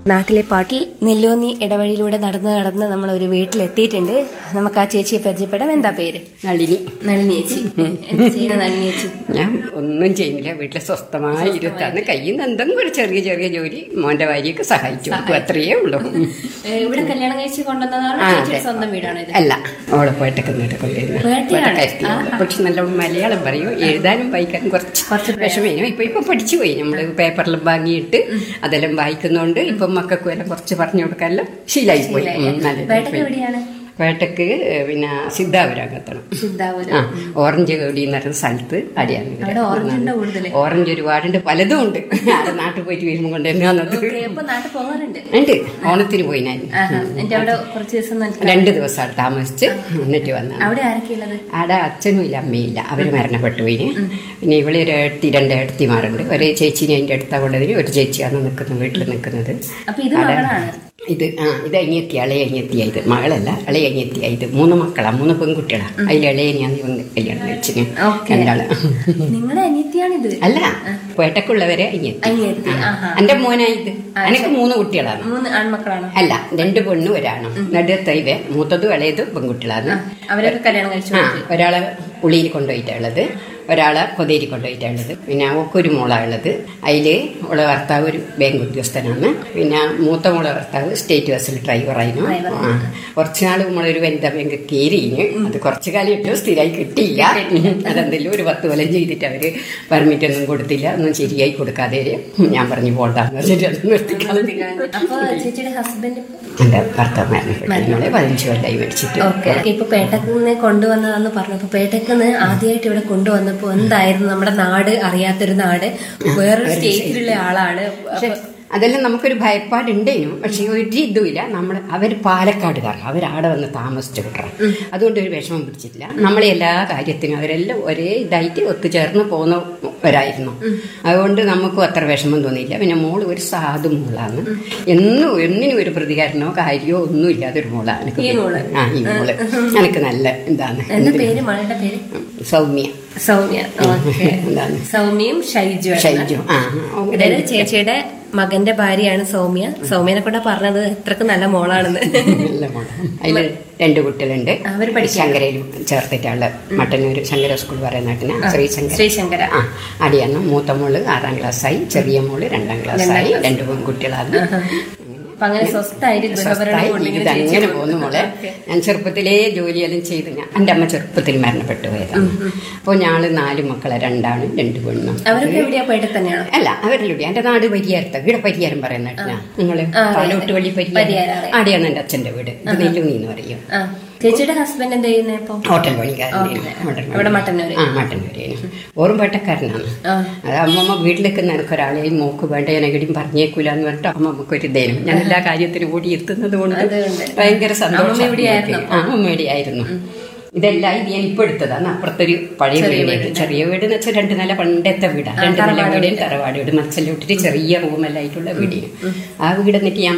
നാട്ടിലെ പാട്ടിൽ നെല്ലോന്നി ഇടവഴിയിലൂടെ നടന്ന് നടന്ന് നമ്മൾ ഒരു വീട്ടിലെത്തിയിട്ടുണ്ട് നമുക്ക് ആ ചേച്ചിയെ പരിചയപ്പെടാം എന്താ പേര് നളിനി നളിനി ചേച്ചി എന്താ ചെയ്യുന്ന നളിനി ചേച്ചി ഞാൻ ഒന്നും ചെയ്യുന്നില്ല വീട്ടിൽ സ്വസ്ഥമായി ഇരുത്താണ് കയ്യിൽ നിന്ന് എന്തെങ്കിലും ഒരു ചെറിയ ചെറിയ ജോലി മോന്റെ ഭാര്യയൊക്കെ സഹായിച്ചു കൊടുക്കും അത്രയേ ഉള്ളൂ ഏ, ഇവിടെ കല്യാണം കഴിച്ച് കൊണ്ടുവന്നതാണ് ആ, ചേച്ചിയുടെ അതെ. സ്വന്തം വീടാണ് ഇത് അല്ല അവളെ പോയിട്ടൊക്കെ കൊണ്ടിരുന്നു വേട്ടയാണ്? പക്ഷെ നല്ല മലയാളം പറയും എഴുതാനും വായിക്കാനും കുറച്ച് കുറച്ച് വിഷമേനും ഇപ്പൊ ഇപ്പൊ പഠിച്ചു പോയി നമ്മള് പേപ്പറിലും വാങ്ങിയിട്ട് അതെല്ലാം വായിക്കുന്നോണ്ട് ഇപ്പൊ മക്കൾക്കും എല്ലാം കുറച്ച് പറഞ്ഞു കൊടുക്കാനെല്ലാം ശീലായി പോയി ഉം, നല്ല വേട്ടയ്ക്ക് എവിടെയാണ് വേട്ടക്ക് പിന്നെ സിദ്ധാപുരകത്തണം സിദ്ധാപുരം ആ ഓറഞ്ച് കേടി എന്ന് പറയുന്ന സ്ഥലത്ത് അടിയാണ് വീട്. അവിടെ ഓറഞ്ച് ഉണ്ടോ കൂടുതല് ഓറഞ്ച് ഒരുപാടുണ്ട് പലതും ഉണ്ട് അവിടെ നാട്ടിൽ പോയിട്ട് വരുമ്പോൾ കൊണ്ടുവരുന്നത് ഓക്കേ, അപ്പൊ നാട്ടിൽ പോകാറുണ്ട് ഉണ്ട് ഓണത്തിന് പോയി ഞാൻ ആഹാ. എന്റെ അവിടെ കുറച്ച് ദിവസം നിൽക്കാം. രണ്ട് ദിവസം അവിടെ താമസിച്ച് എന്നിട്ട് വന്ന അവിടെ ആരൊക്കെയുള്ളത് അവിടെ അച്ഛനും ഇല്ല അമ്മയില്ല അവര് മരണപ്പെട്ടു പോയിന് പിന്നെ ഇവള് ഒരു ഏടത്തി രണ്ട് ഏടത്തിമാരുണ്ട് ഒരു ചേച്ചിനെ അതിന്റെ അടുത്ത കൊണ്ടതിന് ഒരു ചേച്ചിയാണ് നിൽക്കുന്നത് വീട്ടിൽ നിൽക്കുന്നത് അപ്പൊ ഇത് അവിടെ- മകളാണ് ഇത് ആ ഇത് അനിയത്തി ഇളയ അനിയത്തിയാ ഇത് മകളല്ല ഇളയ അനിയത്തിയാ ഇത് മൂന്ന് മക്കളാ മൂന്ന് പെൺകുട്ടികളാ അതിൽ ഇളയനെയാണ് ഇവൻ കല്യാണം കഴിച്ചിന് ഓക്കേ. രണ്ടാള് നിങ്ങളുടെ അനിയത്തിയാണിത് അല്ല പേട്ടക്കുള്ളവരെ അനിയത്തി അനിയത്തി ആഹാ എന്റെ മോനായത് എനിക്ക് മൂന്ന് കുട്ടികളാണ് മൂന്ന് ആൺമക്കളാണോ അല്ല രണ്ട് പെണ്ണും ഒരാണും നടുത്ത ഇവ മൂത്തതും ഇളയതും പെൺകുട്ടികളാണ് അവരൊക്കെ കല്യാണം കഴിച്ചു ആ ഒരാളെ ഉള്ളിയിൽ കൊണ്ടുപോയിട്ടാണുള്ളത് ഒരാളെ കൊതേരി കൊണ്ടുപോയിട്ടാണുള്ളത് പിന്നെ അവൾക്കൊരു മോളാണ് ഉള്ളത് അതില് ഓളെ ഭർത്താവ് ഒരു ബാങ്ക് ഉദ്യോഗസ്ഥനാണ് പിന്നെ മൂത്ത മോളെ ഭർത്താവ് സ്റ്റേറ്റ് ബസ്സിൽ ഡ്രൈവറായിരുന്നു ആ കുറച്ച് നാൾ നമ്മളൊരു വനിതാ ബാങ്ക് കയറിയിന് അത് കുറച്ച് കാലം ഇട്ടു സ്ഥിരമായി കിട്ടിയില്ല അതെന്തെങ്കിലും ഒരു പത്ത് കൊല്ലം ചെയ്തിട്ട് അവര് പെർമിറ്റ് ഒന്നും കൊടുത്തില്ല ഒന്നും ശരിയായി കൊടുക്കാതെ ഞാൻ പറഞ്ഞു പോണ്ടാന്ന് പറഞ്ഞിട്ട് അത് നിർത്തിക്കളഞ്ഞു അപ്പൊ ചേച്ചിയുടെ ഹസ്ബൻഡ് എന്റെ ഭർത്താവ് മരണപ്പെട്ടു നമ്മളെ പതിനഞ്ച് കൊല്ലായി മേടിച്ചിട്ട് ഓക്കെ ഇപ്പൊ പേട്ടക്കുന്ന് കൊണ്ടുവന്നതാന്ന് പറഞ്ഞു അപ്പൊ പേട്ടക്കുന്ന് ആദ്യമായിട്ട് ഇവിടെ കൊണ്ടുവന്നപ്പോ എന്തായിരുന്നു നമ്മുടെ നാട് അറിയാത്തൊരു നാട് വേറൊരു സ്റ്റേറ്റിലുള്ള ആളാണ് പക്ഷെ അതെല്ലാം നമുക്കൊരു ഭയപ്പാടുണ്ടേനും പക്ഷെ ഒരു ഇതുമില്ല നമ്മൾ അവർ പാലക്കാടുകാർ അവരാടെ വന്ന് താമസിച്ചു കിട്ടണം അതുകൊണ്ട് ഒരു വിഷമം പിടിച്ചിട്ടില്ല നമ്മളെ എല്ലാ കാര്യത്തിനും അവരെല്ലാം ഒരേ ഇതായിട്ട് ഒത്തുചേർന്ന് പോകുന്നവരായിരുന്നു അതുകൊണ്ട് നമുക്കും അത്ര വിഷമം തോന്നിയില്ല പിന്നെ മോള് ഒരു സാധു മോളാണ് എന്നും എന്നിനും ഒരു പ്രതികരണമോ കാര്യമോ ഒന്നും ഇല്ലാതൊരു മോളാണ് എനിക്ക് ഈ മോള്? ആ ഈ മോള് എനിക്ക് നല്ല എന്താണ് എന്താ പേര് മകളുടെ പേര് സൗമ്യ സൗമ്യ ഓക്കെ എന്താണ് സൗമ്യയും ഷൈജു ഷൈജു ആ ആ. അതായത് ചേച്ചിയുടെ മകന്റെ ഭാര്യയാണ് സൗമ്യ സൗമ്യനെ കൊണ്ട് പറഞ്ഞത് ഇത്രക്ക് നല്ല മോളാണെന്ന് നല്ല മോള് അതില് രണ്ട് കുട്ടികളുണ്ട് അവര് പഠിക്കാ? ശങ്കരയിൽ ചേർത്തിട്ടുള്ള മട്ടന്നൂർ ശങ്കര സ്കൂൾ പറയുന്ന നാട്ടിന് ശ്രീശങ്കര ശ്രീശങ്കര ആ അടിയാണ് മൂത്ത മോള് ആറാം ക്ലാസ്സായി ചെറിയ മോള് രണ്ടാം ക്ലാസ്സായി രണ്ട് പെൺകുട്ടികളാണ് അപ്പൊ അങ്ങനെ സ്വസ്ഥായിട്ട് ഗൃഹഭരണം സ്വസ്ഥായി കൊണ്ടിങ്ങനെ ജീവിതം അങ്ങനെ ചേച്ചി പോകുന്നു മോളെ ഓക്കേ. ഞാൻ ചെറുപ്പത്തിലേ ജോലിയെല്ലാം ചെയ്ത് ഞാൻ എൻ്റെ അമ്മ ചെറുപ്പത്തിൽ മരണപ്പെട്ടു പോയതാണ് അപ്പോൾ ഞങ്ങള് നാല് മക്കളെ രണ്ടാണും രണ്ട് പെണ്ണും അവരൊക്കെ എവിടെയാ പേട്ട തന്നെയാണോ അല്ല അവരിലൂടെ എന്റെ നാട് പരിയാരത്ത ഇവിടെ പരിയാരം പറയുന്ന നിങ്ങള് ആ, പാലോട്ട് വഴി പരിയാരം, പരിയാരം അറിയാം. അവിടെയാണ് എന്റെ അച്ഛന്റെ വീട് ഇത് നെല്ലൂണി എന്ന് പറയും ആ ചേച്ചിയുടെ ഹസ്ബൻഡ് എന്താ ചെയ്യുന്നത് ഇപ്പൊ ഹോട്ടൽ പണിക്കാരനാണ് ഓക്കേ. ഹോട്ടൽ പണി. ഇവിടെ മട്ടന്നൂര്? ആ മട്ടന്നൂരേന് ഓറും പേട്ടക്കാരനാണ് ആ. അത് അമ്മമ്മ വീട്ടിലേക്ക് നിനക്ക് ഒരാളെയും മോക്ക് വേണ്ട എനകടിയും പറഞ്ഞേക്കൂല എന്ന് പറഞ്ഞിട്ട് അമ്മമ്മക്ക് ഒരു ധൈര്യം ഞാൻ എല്ലാ കാര്യത്തിനും ഓടി എത്തുന്നത് കൊണ്ട് അതുകൊണ്ട്. ഭയങ്കര സന്തോഷം അമ്മമ്മ ഇവിടെയായിരുന്നോ? ആ അമ്മ ഇവിടെയായിരുന്നു ഇതെല്ലാം ഇത് ഞാൻ ഇപ്പൊ എടുത്തതാണ് അപ്പുറത്തൊരു പഴയ വീട് ചെറിയ വീട് എന്ന് വെച്ചാൽ രണ്ട് നില പണ്ടത്തെ വീടാണ് രണ്ട് നില വീടും തറവാട് വീട് മച്ചലോട്ടിട്ട് ചെറിയ റൂമെല്ലാം ആയിട്ടുള്ള വീടിന് ആ വീട് എന്നിട്ട് ഞാൻ